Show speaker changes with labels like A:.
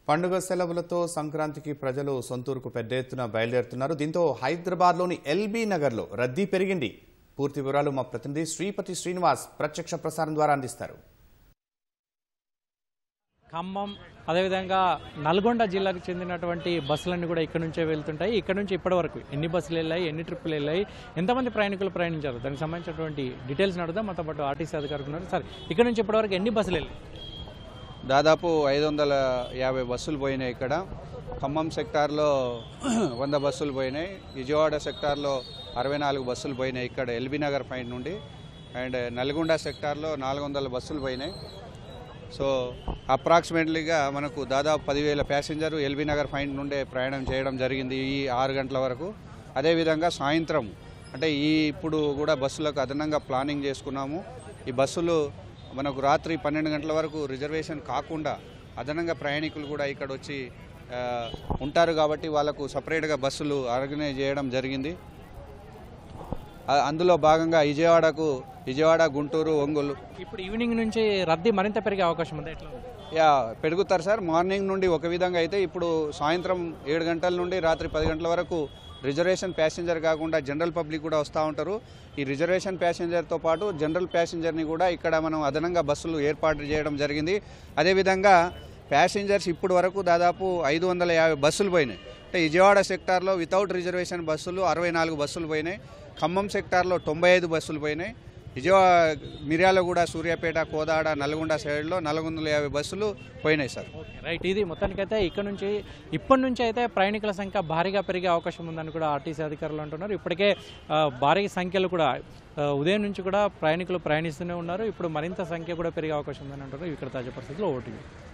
A: పండుగ సెలవులతో సంక్రాంతికి ప్రజలు సొంతూరుకు పెద్ద ఎత్తున బయలుదేరుతున్నారు దీంతో హైదరాబాద్లోని ఎల్బీ నగర్లో రద్దీ పెరిగింది పూర్తి వివరాలు మా ప్రతినిధి శ్రీపతి శ్రీనివాస్ ప్రత్యక్ష ప్రసారం ద్వారా అందిస్తారు
B: ఖమ్మం అదేవిధంగా నల్గొండ జిల్లాకు చెందినటువంటి బస్సులన్నీ కూడా ఇక్కడ నుంచే వెళ్తుంటాయి ఇక్కడ నుంచి ఇప్పటి వరకు ఎన్ని బస్సులు వెళ్ళాయి ఎన్ని ట్రిప్పులు వెళ్ళాయి ఎంతమంది ప్రయాణికులు ప్రయాణించారు దానికి సంబంధించినటువంటి డీటెయిల్స్ నడుద్దాం మాతో పాటు ఆర్టీసీ అధికారులు ఉన్నారు సార్ ఇక్కడ నుంచి ఇప్పటి వరకు ఎన్ని బస్సులు వెళ్ళాయి
C: దాదాపు ఐదు వందల యాభై బస్సులు పోయినాయి ఇక్కడ ఖమ్మం సెక్టార్లో వంద బస్సులు పోయినాయి విజయవాడ సెక్టార్లో అరవై నాలుగు బస్సులు పోయినాయి ఇక్కడ ఎల్బీ నగర్ పాయింట్ నుండి అండ్ నల్గొండ సెక్టార్లో నాలుగు వందల బస్సులు పోయినాయి సో అప్రాక్సిమేట్లీగా మనకు దాదాపు పదివేల ప్యాసింజర్ ఎల్బీ నగర్ పాయింట్ నుండే ప్రయాణం చేయడం జరిగింది ఈ ఆరు గంటల వరకు అదేవిధంగా సాయంత్రం అంటే ఈ ఇప్పుడు కూడా బస్సులకు అదనంగా ప్లానింగ్ చేసుకున్నాము ఈ బస్సులు మనకు రాత్రి పన్నెండు గంటల వరకు రిజర్వేషన్ కాకుండా అదనంగా ప్రయాణికులు కూడా ఇక్కడ వచ్చి ఆ, ఉంటారు కాబట్టి వాళ్ళకు సపరేట్గా బస్సులు ఆర్గనైజ్ చేయడం జరిగింది ఆ- అందులో భాగంగా విజయవాడకు విజయవాడ గుంటూరు ఒంగోలు
B: ఇప్పుడు ఈవినింగ్ నుంచి రద్దీ మరింత పెరిగే అవకాశం ఉంది ఎట్లా ఉంది?
C: యా పెరుగుతారు సార్ మార్నింగ్ నుండి ఒక విధంగా అయితే ఇప్పుడు సాయంత్రం ఏడు గంటల నుండి రాత్రి పది గంటల వరకు రిజర్వేషన్ ప్యాసింజర్ కాకుండా జనరల్ పబ్లిక్ కూడా వస్తూ ఉంటారు ఈ రిజర్వేషన్ ప్యాసింజర్తో పాటు జనరల్ ప్యాసింజర్ని కూడా ఇక్కడ మనం అదనంగా బస్సులు ఏర్పాటు చేయడం జరిగింది అదేవిధంగా ప్యాసింజర్స్ ఇప్పుడు వరకు దాదాపు ఐదు వందల యాభై బస్సులు పోయినాయి అంటే విజయవాడ సెక్టార్లో వితౌట్ రిజర్వేషన్ బస్సులు అరవై నాలుగు బస్సులు పోయినాయి ఖమ్మం సెక్టార్లో తొంభై ఐదు బస్సులు పోయినాయి విజయవాడ మిర్యాలగూడ సూర్యాపేట కోదాడ నల్గొండ సైడ్లో నాలుగు వందల యాభై బస్సులు పోయినాయి సార్
B: ఓకే రైట్ ఇది మొత్తానికైతే ఇక్కడ నుంచి ఇప్పటి నుంచి అయితే ప్రయాణికుల సంఖ్య భారీగా పెరిగే అవకాశం ఉందని కూడా ఆర్టీసీ అధికారులు అంటున్నారు ఇప్పటికే ఆ, భారీ సంఖ్యలు కూడా ఆ, ఉదయం నుంచి కూడా ప్రయాణికులు ప్రయాణిస్తూనే ఉన్నారు ఇప్పుడు మరింత సంఖ్య కూడా పెరిగే అవకాశం ఉందని అంటున్నారు ఇక్కడ తాజా పరిస్థితుల్లో ఓటీవీ